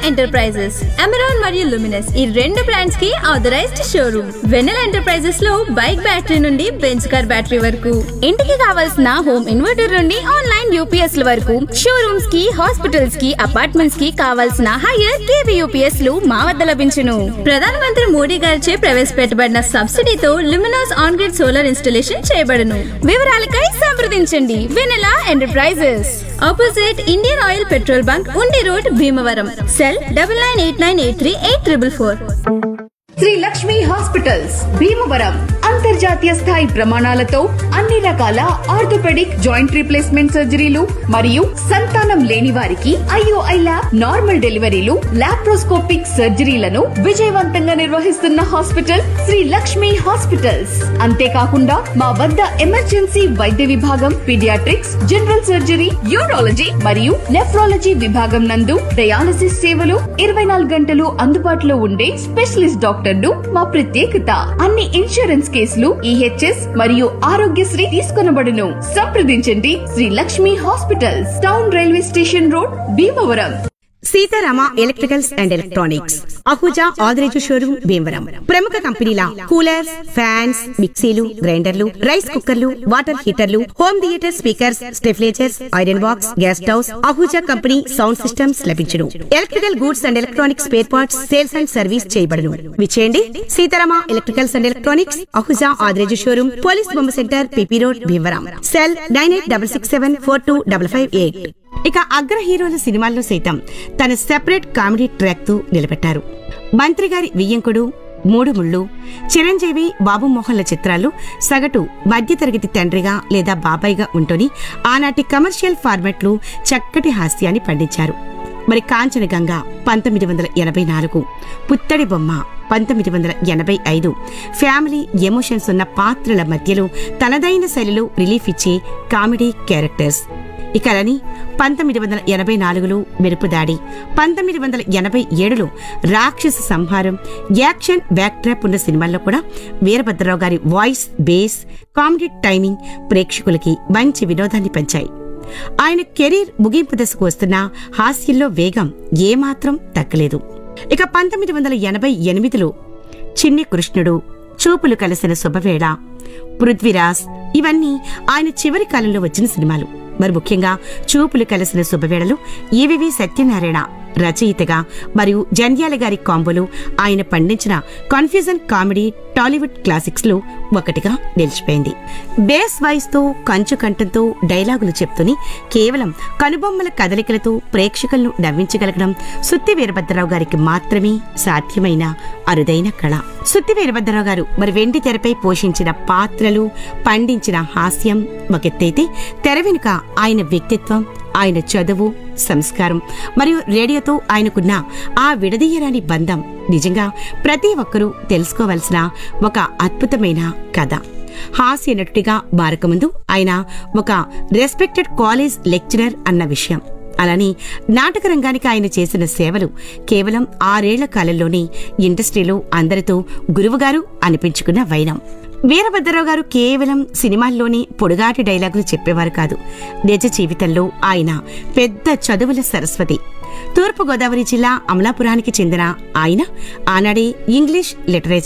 enterprises Amaron మరియు Luminous ఈ రెండు బ్రాండ్స్ కి ఆథరైజ్డ్ షోరూమ్ వెన్నెల ఎంటర్ప్రైజెస్ లో బైక్ బ్యాటరీ నుండి బెంచ్ కార్ బ్యాటరీ వరకు ఇంటికి కావాల్సిన హోమ్ ఇన్వర్టర్ నుండి ఆన్లైన్ యూపీఎస్ ల వరకు షోరూమ్స్ కి హాస్పిటల్స్ కి అపార్ట్మెంట్స్ కి కావాల్సిన హైయర్ కేవీ యూపీఎస్ లు మా వద్ద లభించును ప్రధానమంత్రి మోడీ గారిచే ప్రవేశపెట్టబడిన సబ్సిడీతో Luminous on grid solar installation చేయబడును వివరాలకై సంప్రదించండి Vennela enterprises opposite Indian Oil petrol bunk Undi road Bhimavaram cell double nine eight nine eight three eight triple four Shri Lakshmi hospitals Bhimavaram అంతర్జాతీయ స్థాయి ప్రమాణాలతో అన్ని రకాల ఆర్థోపెడిక్ జాయింట్ రీప్లేస్మెంట్ సర్జరీలు మరియు సంతానం లేని వారికి ఐఓఐ ల్యాబ్ నార్మల్ డెలివరీలు లాప్రోస్కోపిక్ సర్జరీలను విజయవంతంగా నిర్వహిస్తున్న హాస్పిటల్ శ్రీ లక్ష్మి హాస్పిటల్స్ అంతేకాకుండా మా వద్ద ఎమర్జెన్సీ వైద్య విభాగం పీడియాట్రిక్స్ జనరల్ సర్జరీ యూరాలజీ మరియు నెఫ్రాలజీ విభాగం నందు డయాలసిస్ సేవలు ఇరవై నాలుగు గంటలు అందుబాటులో ఉండే స్పెషలిస్ట్ డాక్టర్లు మా ప్రత్యేకత అన్ని ఇన్సూరెన్స్ కేసులు ఈహెచ్ఎస్ మరియు ఆరోగ్యశ్రీ తీసుకొనబడును సంప్రదించండి Shri Lakshmi hospitals town railway station road Bhimavaram Seetharama electricals and electronics Ahuja Adireju showroom Bhimavaram ప్రముఖ కంపెనీల కూలర్స్ ఫ్యాన్స్ మిక్సీలు గ్రైండర్లు రైస్ కుక్కర్లు వాటర్ హీటర్లు home theatre speakers stabilisers iron box gas stoves Ahuja company sound systems లభించును electrical goods and electronics spare parts sales and service చేయబడును విచేయండి Seetharama electricals and electronics Ahuja Adireju showroom police బొమ్మ centre PP road Bhimavaram cell nine eight double six seven four two double five eight ఇక అగ్ర హీరోల సినిమాల్లో సైతం తన సెపరేట్ కామెడీ ట్రాక్ తో నిలబెట్టారు మంత్రి గారి వియ్యంకుడు మూడు ముళ్ళు చిరంజీవి బాబు మోహన్ల చిత్రాలు సగటు మధ్యతరగతి తండ్రిగా లేదా బాబాయిగా ఉంటూని ఆనాటి కమర్షియల్ ఫార్మాట్లు చక్కటి హాస్యాన్ని పండించారు మరి కాంచనగంగ పంతొమ్మిది వందల ఎనభై నాలుగు పుత్తడి బొమ్మ పంతొమ్మిది వందల ఎనభై ఐదు ఫ్యామిలీ ఎమోషన్స్ ఉన్న పాత్రల మధ్యలో తనదైన శైలిలో రిలీఫ్ ఇచ్చే కామెడీ క్యారెక్టర్స్ ఇక రని పంతొమ్మిది వందల ఎనభై నాలుగులో మెరుపు దాడి పంతొమ్మిది వందల ఎనభై ఏడులో రాక్షస సంహారం యాక్షన్ బ్యాక్ ట్రాప్ ఉన్న సినిమాల్లో కూడా వీరభద్రరావు గారి వాయిస్ బేస్ కామెడీ టైమింగ్ ప్రేక్షకులకి మంచి వినోదాన్ని పంచాయి ఆయన కెరీర్ ముగింపు దశకు వస్తున్న హాస్యంలో వేగం ఏమాత్రం తగ్గలేదు ఇక పంతొమ్మిది వందల ఎనభై ఎనిమిదిలో చిన్ని కృష్ణుడు చూపులు కలిసిన శుభవేళ పృథ్వీరాజ్ ఇవన్నీ ఆయన చివరి కాలంలో వచ్చిన సినిమాలు మరి ముఖ్యంగా చూపులు కలిసిన శుభవేళలు ఈవివి సత్యనారాయణ రచయితగా మరియు జంధ్యాల గారి కాంబోలో ఆయన పండించిన కన్ఫ్యూజన్ కామెడీ టాలీవుడ్ క్లాసిక్స్ లో ఒకటిగా నిలిచిపోయింది బేస్ వాయిస్ తో కంచు కంఠంతో డైలాగులు చెప్తూని కేవలం కనుబొమ్మల కదలికలతో ప్రేక్షకులను నవ్వించగలగడం సుత్తి వీరభద్రరావు గారికి మాత్రమే సాధ్యమైన అరుదైన కళ సుత్తి వీరభద్రరావు గారు మరి వెండి తెరపై పోషించిన పాత్రలు పండించిన హాస్యం ఒకెత్తైతే తెర వెనుక ఆయన వ్యక్తిత్వం ఆయన చదువు సంస్కారం మరియు రేడియోతో ఆయనకున్న ఆ విడదీయరాని బంధం నిజంగా ప్రతి ఒక్కరూ తెలుసుకోవలసిన ఒక అద్భుతమైన కథ హాస్య నటుడిగా మారకముందు ఆయన ఒక రెస్పెక్టెడ్ కాలేజ్ లెక్చరర్ అన్న విషయం అలానే నాటక రంగానికి ఆయన చేసిన సేవలు కేవలం ఆరేళ్ల కాలంలోనే ఇండస్ట్రీలో అందరితో గురువుగారు అనిపించుకున్న వైనం వీరభద్రరావు గారు కేవలం సినిమాల్లోని పొడుగాటి డైలాగులు చెప్పేవారు కాదు నిజ జీవితంలో ఆయన పెద్ద చదువుల సరస్వతి తూర్పు గోదావరి జిల్లా అమలాపురానికి చెందిన ఆయన ఆనాడే ఇంగ్లీష్ లిటరేచర్